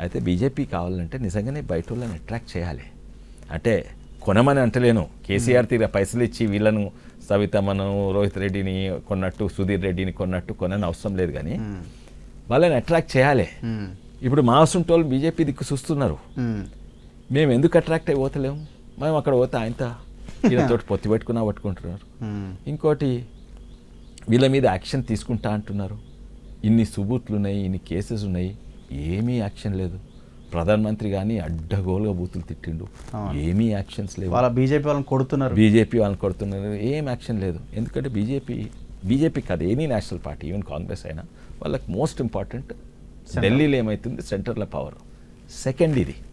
అయితే బీజేపీ కావాలంటే నిజంగానే బయట వాళ్ళని అట్రాక్ట్ చేయాలి అంటే కొనమని అంటలేను కేసీఆర్ తీర పైసలు ఇచ్చి వీళ్ళను సవితమ్మను రోహిత్ రెడ్డిని కొన్నట్టు సుధీర్ రెడ్డిని కొన్నట్టు కొనని అవసరం లేదు కానీ వాళ్ళని అట్రాక్ట్ చేయాలి మ్మ్. ఇప్పుడు మా వాళ్ళు బీజేపీ దిక్కు చూస్తున్నారు మ్మ్. మేము ఎందుకు అట్రాక్ట్ అయి పోతలేము మేము అక్కడ పోతే ఆయనతో వీళ్ళతోటి పొత్తి పెట్టుకున్నా పట్టుకుంటున్నారు మ్మ్. ఇంకోటి వీళ్ళ మీద యాక్షన్ తీసుకుంటా అంటున్నారు ఇన్ని సుబూట్లు ఉన్నాయి ఇన్ని కేసెస్ ఉన్నాయి ఏమీ యాక్షన్ లేదు ప్రధానమంత్రి కానీ అడ్డగోలుగా బూతులు తిట్టిండు అవును. ఏమీ యాక్షన్స్ లేవు వాళ్ళ బీజేపీ వాళ్ళని కొడుతున్నారు బీజేపీ వాళ్ళని కొడుతున్నారు ఏం యాక్షన్ లేదు ఎందుకంటే బీజేపీ బీజేపీ కాదు any national party even Congress అయినా వాళ్ళకి మోస్ట్ ఇంపార్టెంట్ ఢిల్లీలో ఏమవుతుంది సెంటర్లో పవర్ సెకండ్ ఇది